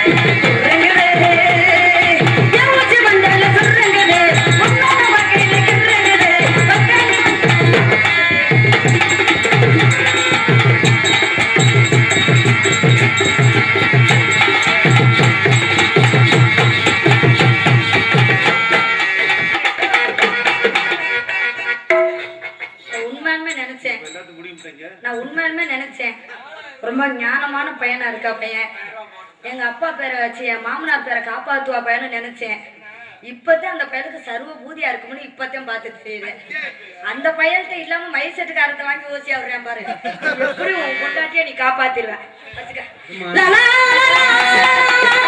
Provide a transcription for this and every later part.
என் உச்சி மண்டல சுருங்குது உன்னோட வகையில கிருங்குது வகையில நான் உண்மையாலுமே நினைச்சேன் எல்லாத்துக்கும் முடியும் நான் உண்மையாலுமே நினைச்சேன் ரொம்ப ஞானமான பையனா இருக்கா பையன் எங்க அப்பா பேரை வச்சு என் மாமனார் பேரை காப்பாத்துவா பையனு நினைச்சேன் இப்பதான் அந்த பையனுக்கு சர்வ பூதியா இருக்கும்னு இப்பதான் பார்த்துட்டு தெரியுது அந்த பையன்கிட்ட இல்லாம மைல் செட்டுக்காரத்தை வாங்கி ஓசி அவரேன் பாரு எப்படி உன் பொண்டாட்டிய நீ காப்பாத்திருவேன் வச்சுக்க. லா, லா, லா, லா.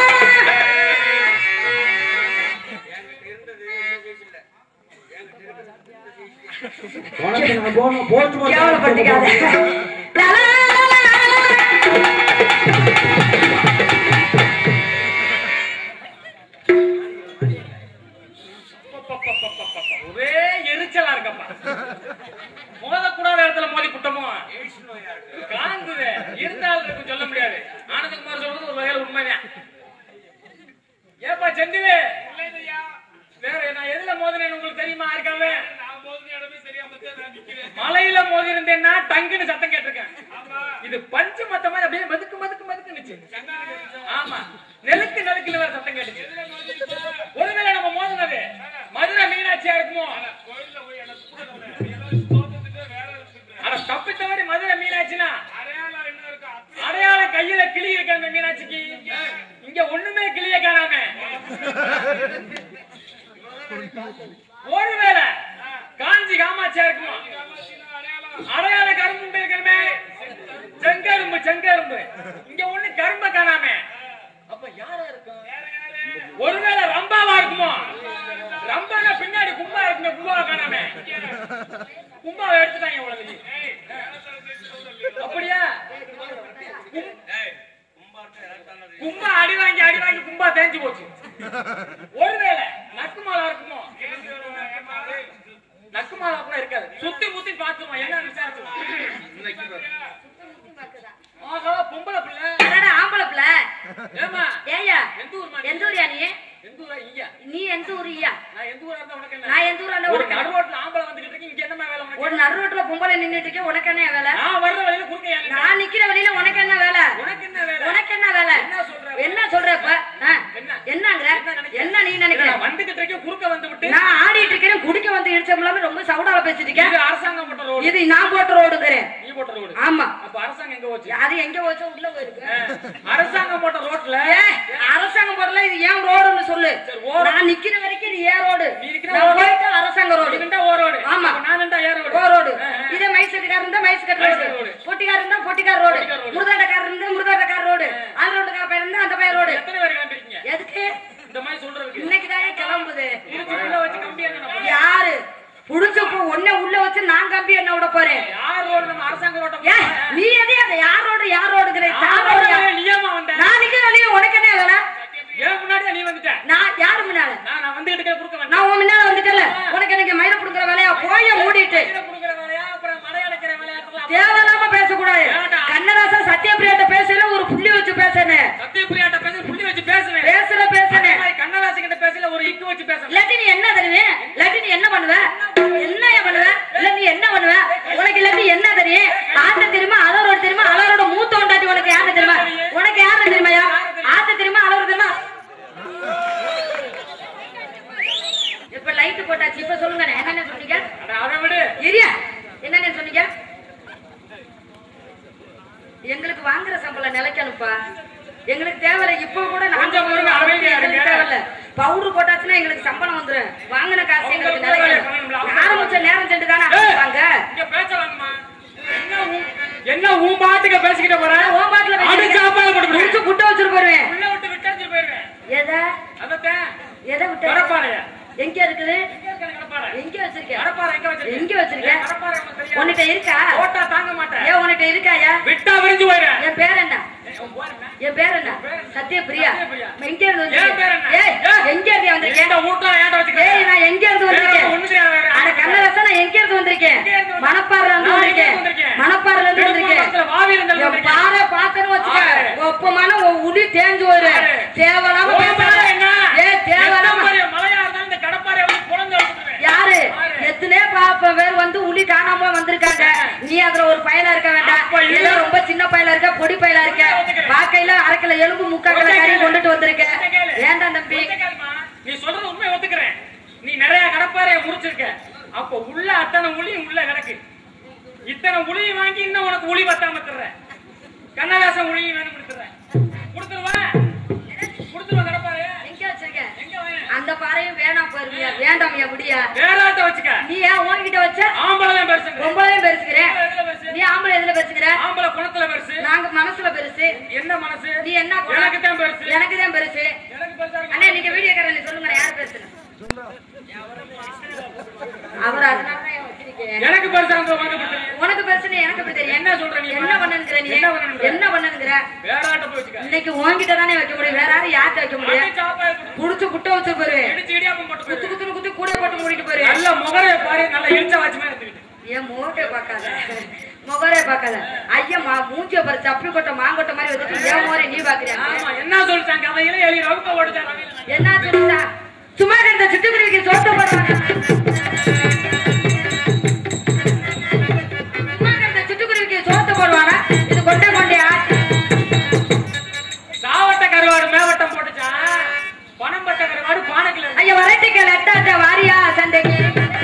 உனக்கு நான் போகணும் போட்டு போட்டு கேவலப்படுத்திக்காத. லா, லா, லா, லா, லா. ஒரே எரிச்சலா இருக்கப்பா மோதக்கூடாத இடத்துல மோதி குட்டமோ காங்குது இருந்தாலும் இருக்கும் சொல்ல முடியாது ஆனந்தகுமார் சொல்றது ஒரு வகையில உண்மைதான் ஏப்பா செந்திலே வேற நான் எதுல மோதினேன்னு உங்களுக்கு தெரியுமா இருக்காவே மலையில மோதி இருந்தேன்னா டங்குன்னு சத்தம் கேட்டிருக்கேன் இது பஞ்சு மத்த மாதிரி அப்படியே மதுக்கு மதுக்கு மதுக்குன்னுச்சு ஆமா நெலுக்கு நெலுக்குன்னு வேற சத்தம் கேட்டுச்சு ஒருவேளை நம்ம மோதினது மதுரை மீனாட்சியா இருக்குமோ அட தப்பி தவறி மதுரை மீனாட்சினா அடையாளம் கையில கிளி இருக்கு அந்த மீனாட்சிக்கு இங்க ஒண்ணுமே கிளிய காணாம ஒருவேளை காஞ்சி காமாட்சியா இருக்குமோ அடையாள கரும்பு இருக்கணுமே செங்கரும்பு செங்கரும்பு இங்க ஒண்ணு கரும்ப காணாம அப்ப யாரா இருக்கும் ஒருவேளை ரம்பாவா இருக்குமோ ரம்பானா பின்னாடி கும்பா இருக்குமே கும்பாவா காணாம கும்பாவை எடுத்துட்டாங்க உலகத்துக்கு அப்படியா கும்பா அடி வாங்கி அடி வாங்கி கும்பா தேஞ்சு போச்சு ஒருவேளை நக்குமாலா இருக்குமோ நக்குமாலா கூட இருக்காது சுத்தி முத்தி பாத்துருவோம் என்ன விசாரிச்சுவோம் ஆஹா பொம்பளை பிள்ளை அடடா, ஆம்பளை பிள்ளை. ஏமா ஏய்யா, எந்த ஊர்மா நீ? எந்த ஊரியா நீ எந்த ஊரா இங்க நீ எந்த ஊரியா நான் எந்த ஊரா இருந்தா உனக்கு என்ன நான் எந்த ஊரா இருந்தா ஒரு உனக்கு என்ன? நடுரோட்ல ஆம்பளை வந்துகிட்டு இருக்கு இங்க என்னமா வேலை உனக்கு ஒரு நடு ரோட்ல பொம்பளை நின்னுட்டு இருக்கே உனக்கு என்ன வேலை நான் வர்ற வழியில குறுக்க ஏன் நிக்கிற? நான் நிக்கிற வழியில உனக்கு என்ன வேலை உனக்கு என்ன வேலை உனக்கு என்ன வேலை என்ன சொல்ற? என்ன சொல்ற இப்ப ஆ? என்ன? என்னங்கிற என்ன நினைக்கிற? என்ன நீ நினைக்கிற நான் வந்துகிட்டு இருக்கேன் குறுக்க வந்து விட்டு நான் ஆடிட்டு இருக்கிறேன் குடிக்க வந்து இடிச்சோம்லாம ரொம்ப சவுடால பேசிட்டு இருக்கேன் இது அரசாங்கம் போட்ட ரோடு இது நான் போட்ட ரோடுங்கிறேன் நீ போட்ட ரோடு ஆமா அப்ப அரசாங்கம் எங்க போச்சு அது எங்க வச்சா உள்ள போயிருக்கு அரசாங்கம் போட்ட ரோட்ல ஏய், அரசாங்கம் போடல இது ஏன் ரோடுன்னு சொல்லு சரி, ஓடு. நான் நிக்கிற வரைக்கும் இது ஏன் ரோடு நீ நிக்கிற நான் ஓடு. போயிட்டு அரசாங்க ரோடு இதுண்டா ஓ ரோடு ஆமா. அப்ப நான் நின்றா ஏ ரோடு ஓ ரோடு ஆ, ஆ. இதே மைசூர்காரர் இருந்தா மைசூர் மைசூர் ரோடு ரோடு. பொட்டிக்காரர் இருந்தா பொட்டிக்கார் ரோடு பொட்டிக்கார் ரோடு. முருதாட்டக்காரர் இருந்தா முருதாட்டக்கார் ரோடு அந்த ரோட்டுக்கார பையன் இருந்தா அந்த பையன் ரோடு எத்தனை பேர் கிளம்பிருக்கீங்க எதுக்கு இந்த மாதிரி சொல்றதுக்கு இன்னைக்கு தான் கிளம்புது திருச்சிக்குள்ள வச்சு கம்பி என்ன பண்ண? யாரு புடிச்சு போ உன்னை உள்ள வச்சு நான் கம்பி என்ன விட போறேன் யார் ரோடு நம்ம அரசாங்க ரோட்ட ஏ நீ எதே அந்த யாரோட யாரோடுங்கிற தாரோட நீயமா வந்த நான் நிக்கிற வழியே உனக்கு என்ன வேலை ஏன் முன்னாடியே நீ வந்துட்ட நான் யாரு முன்னால நான் நான் வந்துகிட்டு இருக்க குறுக்க வந்தேன் நான் உன் முன்னால வந்துட்டல உனக்கு எனக்கு மயில புடுங்குற வேலையா போய மூடிட்டு கீழே குடுக்குற வேலையா அப்புறம் மடை அடைக்கிற வேலையா தேவையில்லாம பேசக்கூடாது கண்ணதாசன் சத்யபிரியாட்ட பேசல ஒரு புள்ளி வச்சு பேசணும் சத்தியபிரியாட்ட பேச புள்ளி வச்சு பேசுவேன் பேசுற பேசணும் கண்ணதாசி கிட்ட பேசல ஒரு இக்கு வச்சு பேசுவேன் இல்லாட்டி நீ என்ன தருவே இல்லாட்டி நீ என்ன பண்ணுவ என்ன பண்ணுவ இல்ல நீ என்ன பண்ணுவ உனக்கு இல்லாட்டி என்ன தெரியும் ஆத்த தெரியுமா அலரோட தெரியுமா அலரோட மூத்த உண்டாட்டி உனக்கு யாரு தெரியுமா உனக்கு யாரு தெரியுமாயா ஆத்த தெரியுமா அலரோட தெரியுமா இப்ப லைட் போட்டாச்சு இப்ப சொல்லுங்க என்னென்ன சொன்னீங்க அட, அதை விடு இரியா என்னென்ன சொன்னீங்க எங்களுக்கு வாங்குற சம்பளம் நிலைக்கணும்ப்பா எங்களுக்கு தேவையில்ல இப்போ கூட நாங்க கொஞ்சம் பொறுங்க, அமைதியா எங்களுக்கு இருங்க. தேவையில்ல பவுடர் போட்டாச்சுன்னா எங்களுக்கு சம்பளம் வந்துரும் வாங்கின காசு எங்களுக்கு அவங்க வேலையை நிலைக்கணும் பண்ணணும்ல, அவங்க ஆரம்பிச்ச நேரம் சென்று தானே ஏய், ஆரம்பிப்பாங்க இங்க பேச வாங்கம்மா என்ன உன்- என்ன உன் பாட்டுக்கு பேசிக்கிட்ட போற ஓ பாட்டுல அடிச்சு ஆப்பால போட்டு முடிச்சு விடுவேன். குட்ட வச்சிட்டு போயிருவேன் உள்ள விட்டு விட்டாச்சு போயிருவேன் எதை அதத்தான் எதை விட்டு கடப்பாறையா எங்க இருக்குது எங்க இருக்க கடப்பாறை எங்க வச்சிருக்கேன் கடப்பாறை எங்க வச்சிருக்க எங்க வச்சிருக்க கடப்பாறை உனக்கு தெரியாது. உன்கிட்ட இருக்கா போட்டா தாங்க மாட்டேன் ஏன் உன்கிட்ட இருக்காயா விட்டா விரிஞ்சு போயிடுறேன் என் பேர் என்ன ஏய், உன் பேர் என்ன? என் பேர் என்ன சத்யபிரியா சத்யபிரியா. எங்க இருந்து என் பேர் என்ன? வந்திருக்கேன் ஏய் ஏய். எங்க இருந்து வந்திருக்கேன் இந்த வீட்டுல ஏன்டா வச்சுக்க? ஏய் நான் எங்க இருந்து வேற வந்திருக்கேன் ஒண்ணும் தெரியாது வேற. அட கண்ணரசா நான் எங்க இருந்து வந்திருக்கேன் எங்க இருந்து வந்த- மணப்பாறைல இருந்து நான் எங்க வந்திருக்கேன் இருந்து வந்திருக்கேன்? மணப்பாறைல இருந்து திருப்பூர் வந்திருக்கேன் பக்கத்துல வாவியில இருந்து என் வந்திருக்கேன். பாறை பார்த்தேன்னு வச்சுக்க ஆறு. ஒப்பமான உன் உடி தேஞ்சு வரு ஆறு. தேவையில்லாம உன் பேசாத. பேரு என்ன? ஏ தேவையில்லாம எத்தனை பெரிய மலையா இருந்தாலும் இந்த கடப்பாரை வந்து பொழந்து எடுத்துருவேன். யாரு யாரு? எத்தனை பாப்ப பேர் வந்து உளி காணாம வந்திருக்காங்க நீ அதுல ஒரு பயலா இருக்க வேண்டாம் அப்ப இது- ஏதோ ரொம்ப சின்ன பயலா இருக்க பொடி பயலா இருக்க ஒத்துக்கிறேன். வாக்கையில அரைக்கல எலும்பு முக்காக்கல கறி ஒத்துக்கிறேன். கொண்டுட்டு வந்திருக்க ஒத்துக்கிறேன். வேண்டாம் தம்பி ஒத்துக்கிறேம்மா. நீ சொல்றது உண்மை ஒத்துக்கிறேன் நீ நிறைய கடப்பாறைய முடிச்சிருக்க அப்ப உள்ள அத்தனை உளியும் உள்ள கிடக்கு இத்தனை உளியை வாங்கி இன்னும் உனக்கு உளி பத்தாம தர்றேன் கண்ணதாசன் உளியும் வேணும் கொடுத்துறேன் கொடுத்துருவேன் கொடுத்துருவேன் கடப்பாறைய எங்க வச்சிருக்க எங்க வேணும் அந்த பாறையும் வேணாம் போயிருவியா வேண்டாம் முடியா வேறாத்த வச்சுக்க நீ ஏன் உன்கிட்ட வச்ச ஆம்பளை தான் பெருசு ரொம்பவே பெருசுக்கிறேன் எதுல பெருசு நீ ஆம்பளை எதுல பெருசுக்கிற ஆம்பளை குணத்துல பெருசு நாங்க மனசுல பெருசு என்ன மனசு நீ என்ன குணம்? எனக்கு தான் பெருசு எனக்கு தான் பெருசு எனக்கு பெருசா இருக்கு. அண்ணே நீங்க வீடியோ நீ சொல்லுங்க யார் பேசுறேன் அவர் அதனால தான் ஏன் வச்சிருக்கேன் எனக்கு பெருசா இருந்தா உனக்கு எப்படி தெரியும்? உனக்கு பிரச்சனை எனக்கு எப்படி தெரியும் என்ன சொல்ற நீ? என்ன பண்ணுங்கிற நீ என்ன பண்ணுங்கிற? என்ன பண்ணுங்கிற வேறாட்ட போய் வச்சுக்க இன்னைக்கு உன்கிட்ட தானே வைக்க முடியும் வேற யாரும் யார்கிட்ட வைக்க முடியும் அடி சாப்பாடு கொடு. புடிச்சு குட்ட வச்சு போரு இடிச்சு இடியாப்பம் போட்டு குத்து போயிரு. குத்துன்னு குத்தி கூட போட்டு மூடிட்டு போரு நல்ல முகரைய பாரு நல்ல இடிச்ச வாட்சி மாதிரி எடுத்துக்கிட்டு ஏன் முகட்டே பார்க்காத முகரே பார்க்காத ஐயா மா மூஞ்சிய பாரு சப்பி கொட்டை மாங்கொட்டை மாதிரி வச்சுட்டு ஏன் முகரை நீ பாக்குறியா ஆமா என்ன சொல்லிட்டாங்க அவையில எழுதி ரவுக்க ஓடிச்சாங்க என்ன சொல்லுதா சும்மா இந்த சிட்டுக்குருவிக்கு சோத்த போடுவாங்க சும்மா இந்த சிட்டுக்குருவிக்கு சோத்த போடுவாங்க இது கொண்டே கொண்டே ஆச்சு சாவட்ட கருவாடு மேவட்டம் போட்டுச்சான் பணம் பட்ட கருவாடு பானைக்குள்ள இருக்கு. ஐயா வரட்டிக்க லட்டாட்ட வாரியா சந்தைக்கு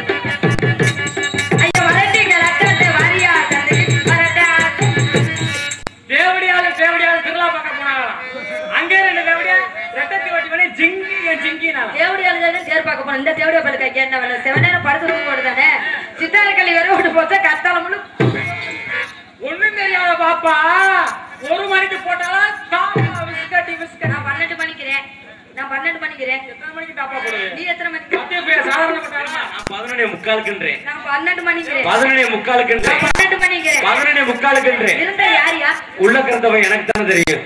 ஐயா வரட்டிக்க லட்டாட்ட வாரியா சந்தைக்கு வரட்டா தேவடியாலும் தேவடியாலும் திருவிழா பார்க்க போனாங்களாம் அங்கே ரெண்டு தேவடியா ரெட்டத்தி ஓட்டி பண்ணி ஜிங்கி ஜிங்கினாலாம் தேவடி அழுதாலும் தேர் பார்க்க போனோம் இந்த தேவடிய பழுக்க என்ன வேலை செவனேரம் படுத்து தூங்க போடுதானே சித்தாரக்கள்ளி வரை விட்டு போச்சா கத்தால முழு ஒண்ணும் தெரியாத பாப்பா ஒரு மணிக்கு போட்டாலும் தாமா விஸ்கட்டி விஸ்கட் நான் பன்னெண்டு மணிக்கிறேன் நான் பன்னெண்டு மணிக்கிறேன் எத்தனை மணிக்கு தாப்பா போடுது நீ எத்தனை மணிக்கு மத்திய பேர் சாதாரண போட்டாலுமா நான் பதினொன்னே முக்காலுக்குன்றேன் நான் பன்னெண்டு மணிக்கிறேன் பதினொன்னே முக்காலுக்குன்றேன் நான் பன்னெண்டு மணிக்கிறேன் பதினொன்னே முக்காலுக்குன்றேன் இருந்த யாரியா உள்ள கிடந்தவன் எனக்கு தானே தெரியும்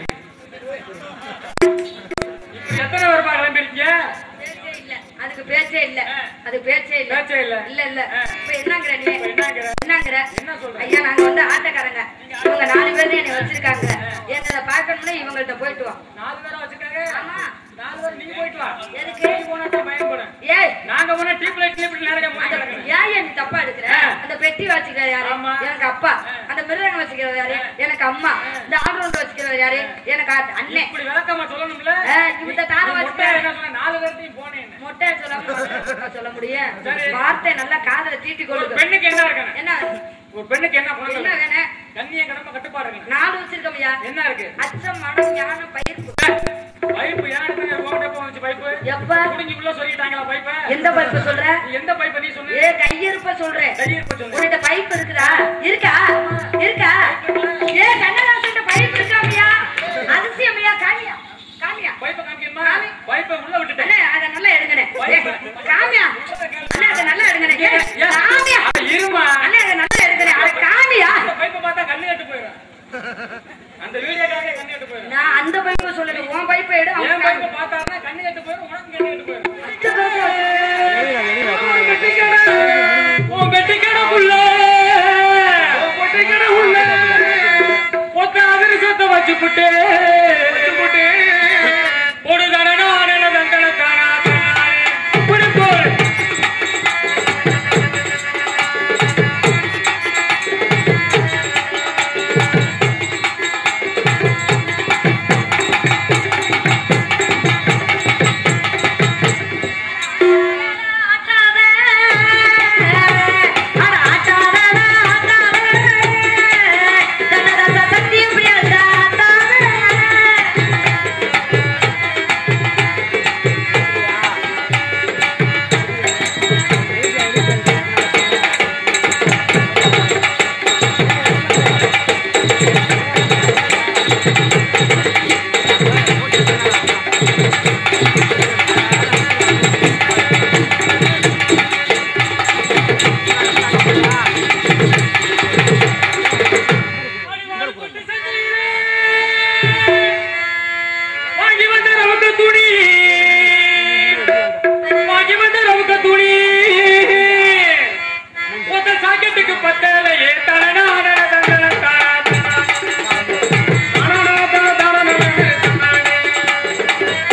எத்தனை பேர் கிளம்பிருக்கீங்க பேச்சே இல்ல அதுக்கு பேச்சே இல்ல அது பேச்சே இல்ல பேச்சே இல்ல. இல்ல இல்ல இப்ப என்னங்கிற நீ இப்ப என்னங்கிற? என்னங்கிற என்ன சொல்ற? ஐயா நாங்க வந்து ஆட்டக்காரங்க இவங்க நாலு பேர் தான் என்னை வச்சிருக்காங்க என்னை பார்க்கணும்னா இவங்கள்ட்ட போயிட்டு வா நாலு பேரா வச்சிருக்காங்க ஆமா நாலு பேர் நீங்க போயிட்டு வா எதுக்கு? நீ போனா தான் பயம் போறேன் ஏய் நாங்க போனா டீப் லைட் டீப் நிறைய அந்த போய் ஏன் நீ தப்பா எடுக்கிற ஆ. அந்த பெட்டி வச்சுக்கிறது யாரு ஆமா. எனக்கு அப்பா அந்த மிருதங்க வச்சுக்கிறது யாரு எனக்கு அம்மா இந்த ஆல்ரவுண்ட் வச்சுக்கிறது யாரு எனக்கு அ- அண்ணன் இப்படி விளக்கமா சொல்லணும்ல ஆ, இந்த தாரை நீ மொட்டை வச்சுக்க என்ன சொன்ன நாலு பேர்த்தையும் போனேன் மொட்டை சொல்லாம சொல்ல முடியும் சரி. வார்த்தை நல்லா காதுல தீட்டி ஒரு கொள்ளுது பெண்ணுக்கு என்ன இருக்கணும் என்ன ஒரு பெண்ணுக்கு என்ன என்ன குணம் வேணும் கண்ணிய கடமை கட்டுப்பாடு இருக்கணும் நாலு வச்சிருக்கோம்யா என்ன இருக்கு அச்சம் மனம் ஞானம் பயிர்ப்பு பைப்பு ஏன் எடுத்தீங்க? உன்கிட்ட எப்ப வந்துச்சு பைப்பு எப்ப புடுங்கி உள்ள சொல்லிட்டாங்களா பைப்பை எந்த பைப்பு சொல்ற நீ எந்த பைப்பை நீ சொன்ன ஏ கையிருப்ப சொல்றேன் கையிருப்ப சொல்லு. உன்கிட்ட பைப் இருக்குதா இருக்கா இருக்கா ஏ கண்ணதாசன் பைப் இருக்காமியா அதிசயமையா காமியா காமியா பைப்பை காமிக்கணுமா பைப்பை உள்ள விட்டுட்டேன் அண்ணே அதை நல்லா எடுங்கண்ணே ஏ, காமியா அண்ணே அதை நல்லா எடுங்கண்ணே ஏ, ஏன்? காமியா அட, இருமா அண்ணே அதை நல்லா எடுங்கண்ணே அட காமியா அந்த பைப்பை பார்த்தா கண்ணு கட்டு போயிடும் அந்த வீடியோக்காக கண்ணு கட்டு போயிடும் நான் அந்த பைப்பை சொல்லல உன் பைப்பை எடு அவன் என் காமி. பைப்பை பார்த்தாருன்னா கண்ணு கட்டு போயிடும் உனக்கு கண்ணு கட்டு போயிடும் அச்ச பைப்பை உன் பெட்டிக்கடைக்குள்ள உன் பெட்டிக்கடைக்குள்ள ஒத்த அதிரசத்தை வச்சுப்புட்டு வச்சுப்புட்டு ஒரு தடனா அரண தண்டன தானா தானே குறிக்கோள் ஆட்டாத அட ஆட்டாத ஆட்டாத கண்ணதாச சக்தி பிரியா ஆட்டாத வாங்கி வந்த ரவுக்க துணி வாங்கி வந்த ரவுக்க துணி ஒத்த சாக்கெட்டுக்கு பத்தலையே தரணா தரண தரண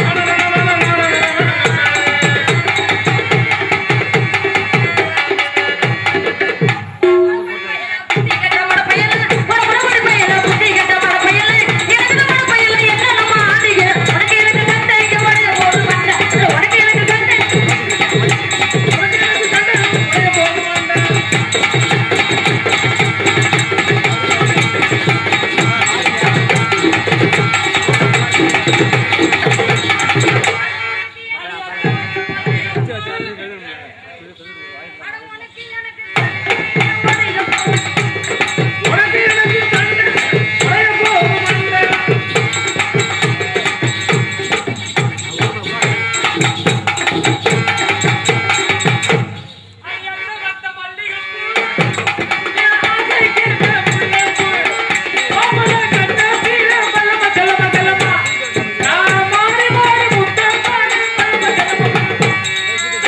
உனக்கு எனக்கு சண்டை உடைய போகும் அன்பே. ஐயப்ப வந்த மல்லிகைப்பூ, என் ஆசைக்கின்ற முல்லைப்பூ. கோமல கண்ண சீர பலம செலம செலம. நான் மாறி மாறி முத்தம் மாறி பலம செலம.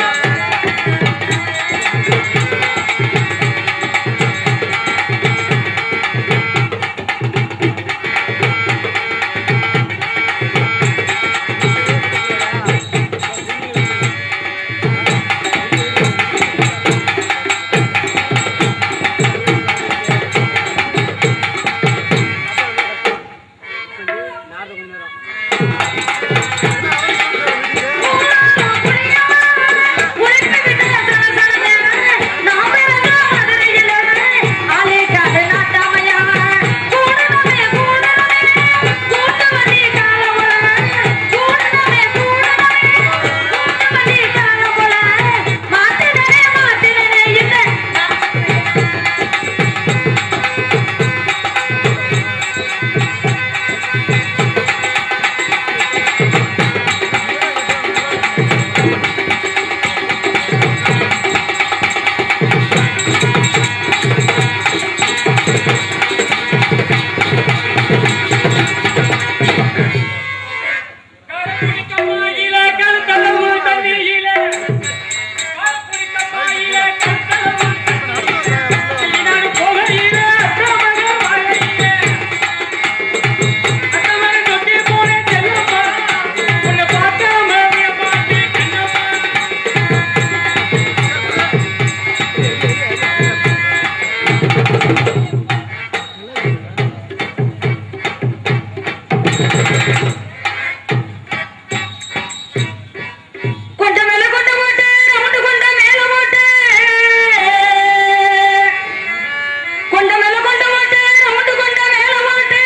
கருப்புடிக்கமாயில கருத்தளவு தண்ணியில கருப்புடிக்கமாயில கருத்தளவு தண்ணியில நான் போகையில அத்தமக வாழையில அத்தமக நொட்டி போனேன் செல்லம்மா உன்னை பார்க்காம என் பாட்டி கண்ணம்மா கொண்ட மேல கொண்ட போட்டு ரவுண்டு கொண்ட மேல போட்டு கொண்ட மேல கொண்ட போட்டு ரவுண்டு கொண்ட மேல போட்டு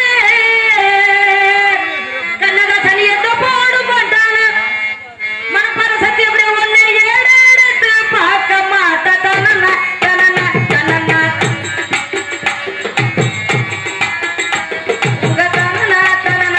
கண்ணக சனியத்த போடு போட்டான மனப்பர சத்தியம் அப்படியே ஒண்ணு எடுத்து பார்க்க மாட்ட தனன தனன தனன உங்க தனன தனன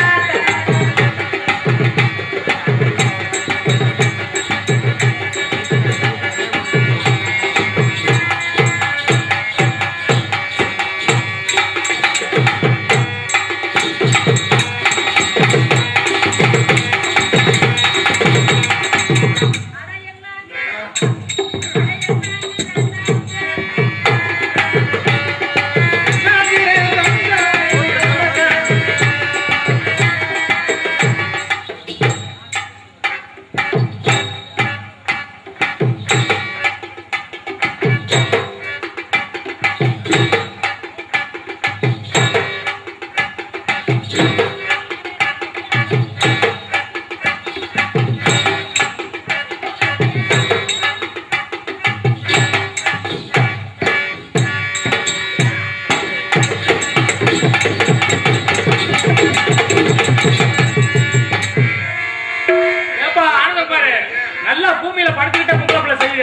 ஏப்பா ஆனந்தம் பாரு நல்லா பூமியில படுத்துக்கிட்ட பொம்பளை செய்யுது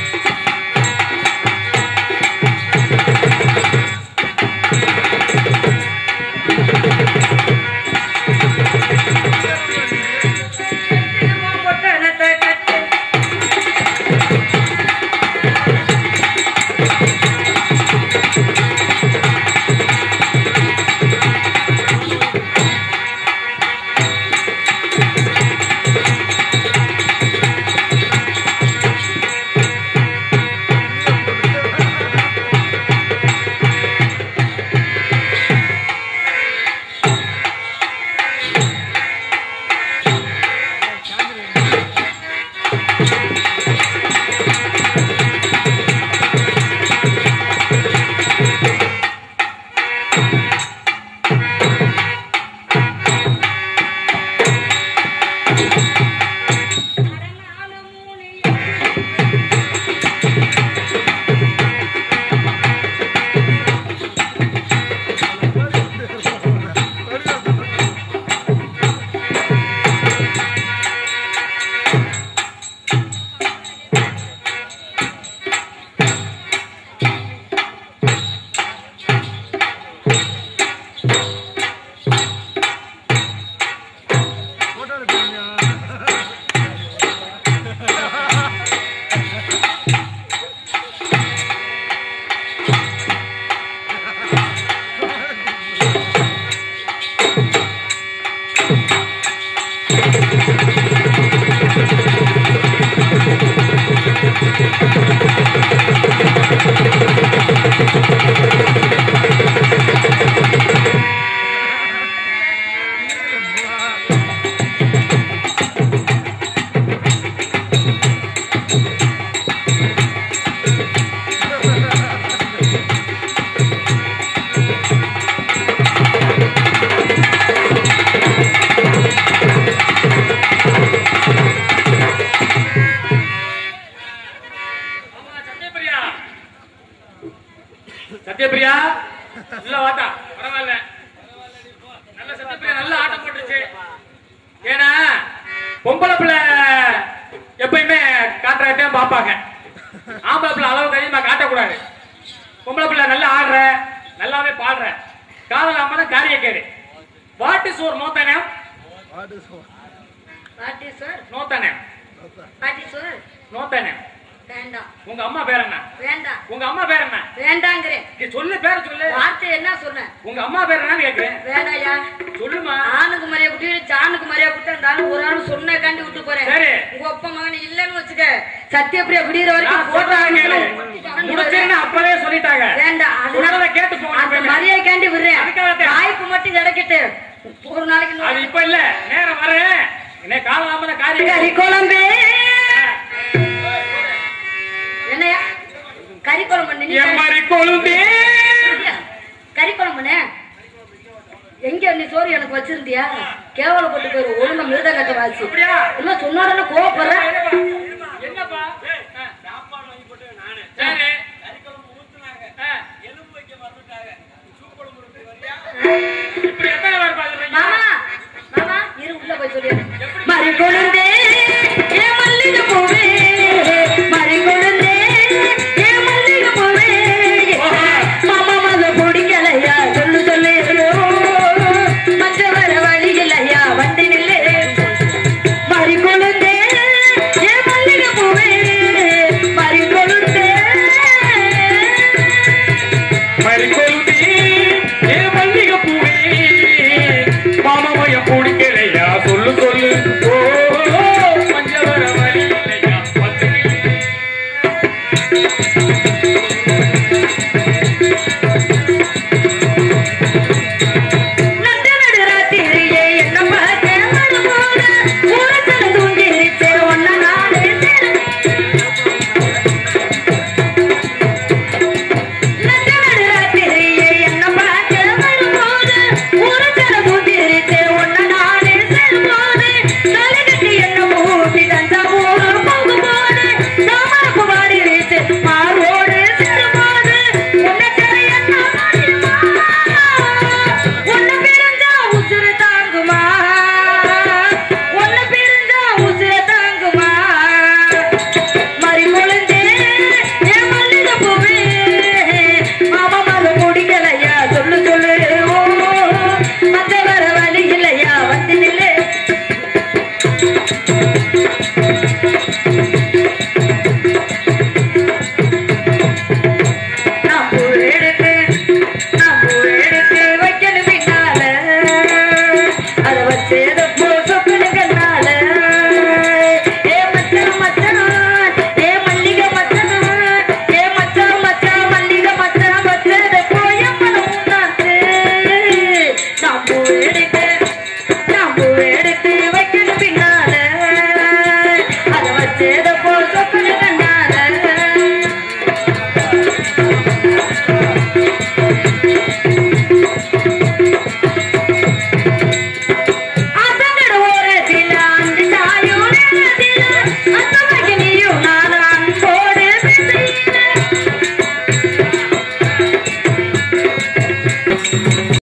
ஆ சத்யபிரியா இல்ல வாத்தா பரவாயில்ல நல்ல சத்யபிரியா நல்ல ஆட்டம் போட்டுருச்சு ஏன்னா பொம்பளை பிள்ளை எப்பயுமே காட்டுறதே பார்ப்பாங்க ஆம்பளை பிள்ளை அளவுக்கு அதிகமா காட்டக்கூடாது பொம்பளை பிள்ளை நல்லா ஆடுற நல்லாவே பாடுற காதல் அம்மன காரிய கேடு வாட் இஸ் ஒரு நோத்தனே பாட்டீஸ்வர் நோத்தனே பாட்டீஸ்வர் நோத்தனே வேண்டாம் உங்க அம்மா பேர் என்ன வேண்டாம் உங்க அம்மா பேர் என்ன வேண்டாங்கிறேன் இங்க சொல்லு பேர சொல்லு வார்த்தை என்ன சொன்னேன் உங்க அம்மா பேர் என்னன்னு கேக்குறேன் வேண்டாயா சொல்லுமா ஆணுக்கு மரியா குட்டி சாணுக்கு மரியா குட்டாண்டாலும் ஒரு ஆள் சொன்ன காண்டி விட்டு போறேன் சரி. உங்க அப்பா மகன் இல்லன்னு வச்சுக்க சத்தியப்பிரியா விடியற வரைக்கும் நான் சொல்றேன் கேளு முடிச்சேன்னு அப்பவே சொல்லிட்டாங்க வேண்டாம் சொல்றத அதனால கேட்டு போங்க அந்த எப்பயுமே. மரியாதைக்காண்டி விடுறேன் அதுக்காகத்தான். வாய்ப்பு மட்டும் கிடைக்கட்டு ஒரு நாளைக்கு அது இன்னொரு- இப்ப இல்ல நேரம் வரேன் இன்னைக்கு காலலாம கறி காரியம் குழம்பு என்னையா கறி குழம்பு நீ எம்மரி கொழுந்தே கறி குழம்புனே எங்க நீ சோறு எனக்கு வச்சிருந்தியா கேவலப்பட்டு போயிரு ஒழுங்கா மிருதங்கத்தை வாசி அப்படியா என்ன சொன்ன உடனே கோவப்படுற